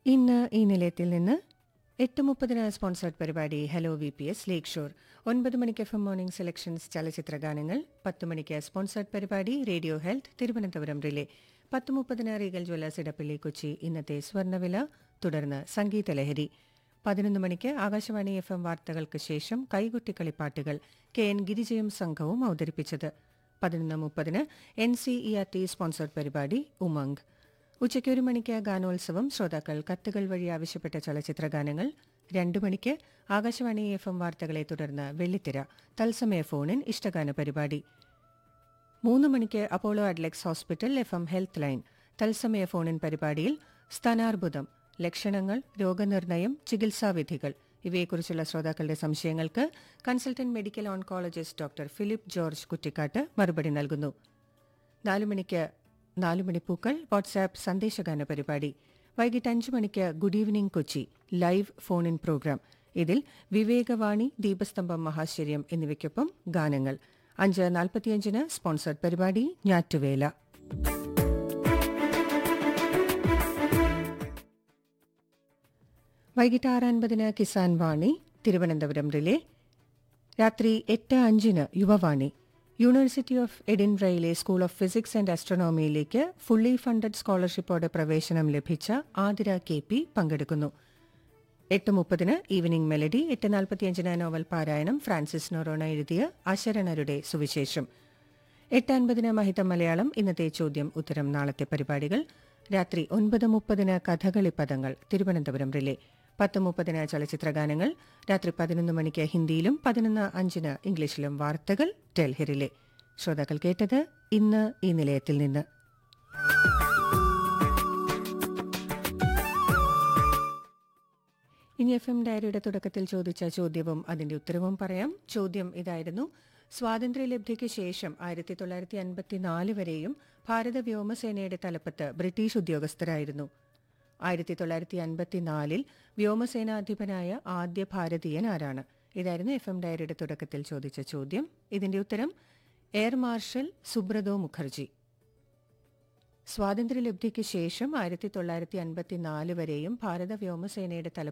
ഇന്ന് ഈ നിലയത്തിൽ നിന്ന് എട്ട് മുപ്പതിന് സ്പോൺസേർഡ് പരിപാടി hello V P S Lakeshore ഒൻപത് മണിക്ക് എഫ് എം മോർണിംഗ് സെലക്ഷൻസ് ചലച്ചിത്ര ഗാനങ്ങൾ പത്ത് മണിക്ക് സ്പോൺസേർഡ് പരിപാടി റേഡിയോ ഹെൽത്ത് തിരുവനന്തപുരം റിലേ പത്ത് മുപ്പതിന് റീഗൽ ജ്വല്ലേഴ്സ് ഇടപ്പള്ളി കൊച്ചി ഇന്നത്തെ സ്വർണ്ണവില തുടർന്ന് സംഗീത ലഹരി പതിനൊന്ന് മണിക്ക് ആകാശവാണി എഫ് എം വാർത്തകൾക്ക് ശേഷം കൈകൊട്ടിക്കളിപ്പാട്ടുകൾ കെ എൻ ഗിരിജയും സംഘവും അവതരിപ്പിച്ചത് പതിനൊന്ന് മുപ്പതിന് N C E R T sponsored പരിപാടി ഉമംഗ് ഉച്ചയ്ക്ക് ഒരു മണിക്ക് ഗാനോത്സവം ശ്രോതാക്കൾ കത്തുകൾ വഴി ആവശ്യപ്പെട്ട ചലച്ചിത്ര ഗാനങ്ങൾ രണ്ടു മണിക്ക് ആകാശവാണി എഫ് എം വാർത്തകളെ തുടർന്ന് വെള്ളിത്തിര തത്സമയ ഫോണിൻ ഇഷ്ടഗാന പരിപാടി മൂന്ന് മണിക്ക് Apollo Adlux hospital F M health line തത്സമയ ഫോണിൻ പരിപാടിയിൽ സ്ഥാനാർബുദം ലക്ഷണങ്ങൾ രോഗനിർണയം ചികിത്സാവിധികൾ ഇവയെക്കുറിച്ചുള്ള ശ്രോതാക്കളുടെ സംശയങ്ങൾക്ക് consultant medical oncologist doctor Philip George Kuttikkattu മറുപടി നൽകുന്നു നാലു മണിക്ക് നാലു മണിപ്പൂക്കൾ വാട്സാപ്പ് സന്ദേശഗാന പരിപാടി വൈകിട്ട് അഞ്ചു മണിക്ക് good evening Kochi live phone in programme ഇതിൽ വിവേകവാണി ദീപസ്തംഭം മഹാശ്ചര്യം എന്നിവയ്ക്കൊപ്പം ഗാനങ്ങൾ അഞ്ച് നാൽപ്പത്തിയഞ്ചിന് സ്പോൺസർഡ് പരിപാടി ഞാറ്റുവേല വൈകിട്ട് ആറ് അൻപതിന് കിസാൻ വാണി തിരുവനന്തപുരം റിലേ രാത്രി എട്ട് അഞ്ചിന് യുവവാണി യൂണിവേഴ്സിറ്റി ഓഫ് എഡിൻബ്രയിലെ സ്കൂൾ ഓഫ് ഫിസിക്സ് ആൻഡ് ആസ്ട്രോണോമിയിലേക്ക് ഫുള്ളി ഫണ്ടഡ് സ്കോളർഷിപ്പോടെ പ്രവേശനം ലഭിച്ച ആതിര കെ പി പങ്കെടുക്കുന്നു എട്ട് മുപ്പതിന് ഈവനിംഗ് മെലഡി എട്ട് നാൽപ്പത്തിയഞ്ചിന് നോവൽ പാരായണം ഫ്രാൻസിസ് നൊറോണ എഴുതിയ അശരണരുടെ സുവിശേഷം എട്ട് അൻപതിന് മഹിതം മലയാളം ഇന്നത്തെ ചോദ്യം ഉത്തരം നാളത്തെ പരിപാടികൾ രാത്രി ഒൻപത് മുപ്പതിന് കഥകളി പദങ്ങൾ തിരുവനന്തപുരം റിലേ പത്ത് മുപ്പതിന് ചലച്ചിത്രഗാനങ്ങൾ രാത്രി പതിനൊന്ന് മണിക്ക് ഹിന്ദിയിലും പതിനൊന്ന് അഞ്ചിന് ഇംഗ്ലീഷിലും വാർത്തകൾ ഡൽഹിറിലെ ശ്രോതാക്കൾ കേട്ടത് ഇന്ന് ഈ നിലയത്തിൽ നിന്ന് ഇനി എഫ് എം ഡയറിയുടെ തുടക്കത്തിൽ ചോദിച്ച ചോദ്യവും അതിന്റെ ഉത്തരവും പറയാം ചോദ്യം ഇതായിരുന്നു സ്വാതന്ത്ര്യലബ്ധിക്ക് ശേഷം ആയിരത്തി തൊള്ളായിരത്തി അൻപത്തിനാല് വരെയും ഭാരത വ്യോമസേനയുടെ തലപ്പത്ത് ബ്രിട്ടീഷ് ഉദ്യോഗസ്ഥരായിരുന്നു ആയിരത്തി തൊള്ളായിരത്തി അൻപത്തിനാലിൽ വ്യോമസേനാധിപനായ ആദ്യ ഭാരതീയൻ ആരാണ് ഇതായിരുന്നു എഫ് എം ഡയറിയുടെ തുടക്കത്തിൽ ചോദിച്ച ചോദ്യം ഇതിന്റെ ഉത്തരം എയർ മാർഷൽ സുബ്രതോ മുഖർജി സ്വാതന്ത്ര്യലബ്ധിക്ക് ശേഷം ആയിരത്തി തൊള്ളായിരത്തി അൻപത്തിനാല് വരെയും ഭാരത വ്യോമസേനയുടെ തലപ്പത്ത്